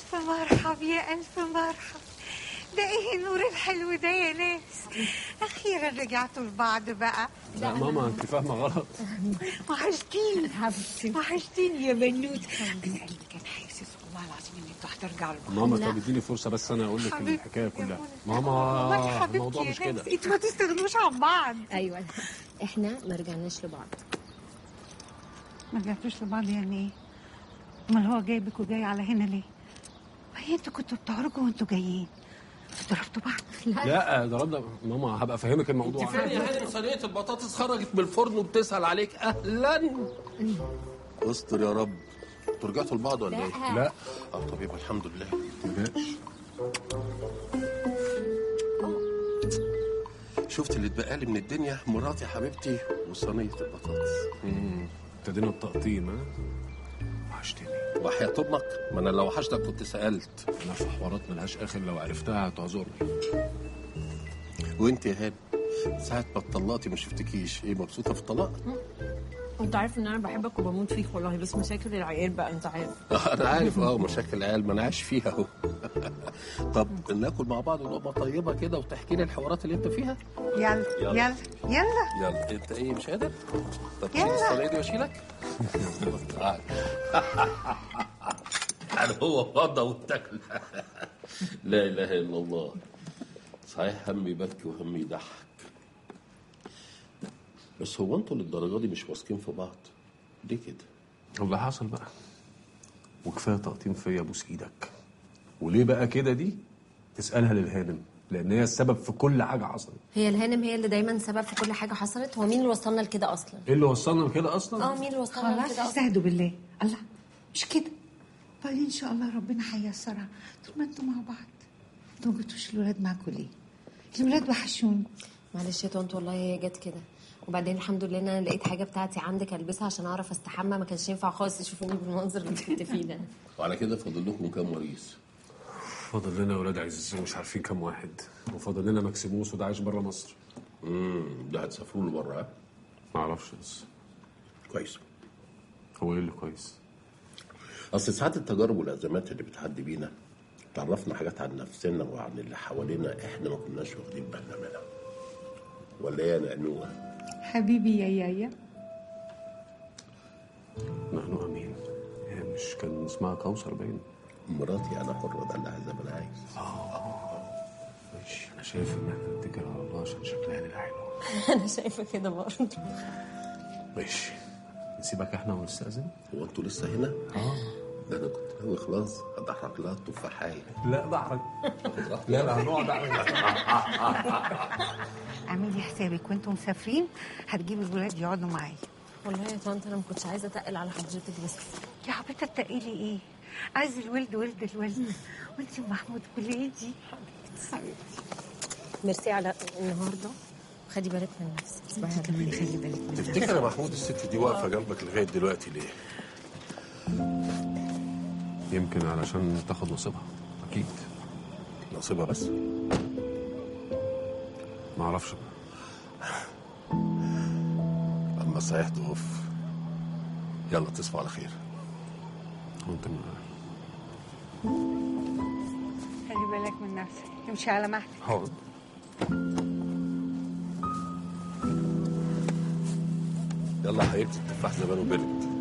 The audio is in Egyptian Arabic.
ألف مرحب يا ألف مرحب ده إيه النور الحلو ده يا ناس أخيرا رجعتوا لبعض بقى لا ماما انت فاهمه غلط وحشتيني حبيبتي وحشتيني يا بنوت أنا قلبي كان حاسس والله العظيم إن أنتوا هترجعوا لبعض ماما لا. طب اديني فرصه بس انا اقول لك حبيبتي الحكايه يا كلها منى. ماما والله حبيبتي الموضوع يا مش ناس، كده انتوا ما تستغنوش عن بعض ايوه احنا ما رجعناش لبعض ما رجعتوش لبعض يعني ايه؟ امال هو جايبك وجاي على هنا ليه؟ وهي انتوا كنتوا بتعرجوا وانتوا جايين ضربتوا بعض لا ضربنا ماما هبقى افهمك الموضوع فين يا هاني صينيه البطاطس خرجت من الفرن وبتسال عليك اهلا استر يا رب انتوا رجعتوا لبعض ولا ايه؟ لا اه طب يبقى الحمد لله مبقاش. شفت اللي اتبقى لي من الدنيا مراتي حبيبتي وصينيه البطاطس مم. ابتدينا التقطيم ها وحشتني وحياة امك ما انا لو وحشتك كنت سالت انا في حوارات ملهاش اخر لو عرفتها هتعذرني وانت يا هاني ساعة ما اتطلقتي ما شفتكيش ايه مبسوطة في الطلاق؟ انت عارف ان انا بحبك وبموت فيك والله بس مشاكل العيال بقى انت عارف انا عارف اه مشاكل العيال ما انا عايش فيها اهو طب ناكل مع بعض لقمه طيبه كده وتحكي لي الحوارات اللي انت فيها يلا يلا. يلا يلا يلا انت ايه مش قادر طب يلا. تيجي الصينيه دي واشيلك تعال يعني هو فضى واتكل لا اله الا الله صحيح همي يبكي وهمي يضحك بس هو انتوا للدرجه دي مش واثقين في بعض ليه كده اللي حصل بقى وكفايه تقطيم فيا ابوس ايدك وليه بقى كده دي تسالها للهانم لان هي السبب في كل حاجه حصلت هي الهانم هي اللي دايما سبب في كل حاجه حصلت هو مين اللي وصلنا لكده اصلا ايه اللي وصلنا لكده اصلا اه مين اللي وصلنا خلاص لكده اصلا استهدوا بالله الله مش كده بعدين ان شاء الله ربنا هيسرها طول ما انتوا مع بعض انتوا ما جبتوش الولاد معاكم ليه؟ الولاد وحشوني معلش يا طنط والله هي جت كده وبعدين الحمد لله ان انا لقيت حاجه بتاعتي عندك البسها عشان اعرف استحمى ما كانش ينفع خالص يشوفوني بالمنظر اللي كنت فيه ده وعلى كده فاضل لكم كام وريث فاضل لنا ولاد عزيزين مش عارفين كام واحد وفاضل لنا مكسيموس وده عايش بره مصر امم ده هتسافروا له بره ها ما اعرفش بس كويس هو ايه اللي كويس اصل ساعات التجارب والازمات اللي بتعدي بينا تعرفنا حاجات عن نفسنا وعن اللي حوالينا احنا ما كناش واخدين بالنا منها ولا ايه يا نعنوع حبيبي يا يايا نحن امين هي مش كان اسمها كوثر باين مراتي انا حر ادلعها زي ما انا عايز ماشي انا شايف ان احنا نتكل على الله عشان شكلها لنا حلو انا شايفه كده برضه ماشي نسيبك احنا ونستأذن هو انتوا لسه هنا؟ اه ده انا كنت ناوي خلاص ادحرج لها التفاحية لا ضحك لا لا هنقعد اعملي حسابك وانتوا مسافرين هتجيبي الولاد يقعدوا معايا والله يا طنط انا ما كنتش عايزه اتقل على حضرتك بس يا حبيبتي تقيلي ايه؟ عايز الولد ولد الولد وانت ومحمود ولادي ميرسي على النهارده خدي بالك من نفسك انت كمان خلي بالك من نفسك. تفتكر يا محمود الست دي واقفة جنبك لغاية دلوقتي ليه؟ يمكن علشان تاخد نصيبها اكيد نصيبها بس ما اعرفش اما صحيح تقف يلا تصبحوا على خير وانت من خلي بالك من نفسك امشي على مهلك حاضر يلا يا حبيبتي التفاح زمان وبرد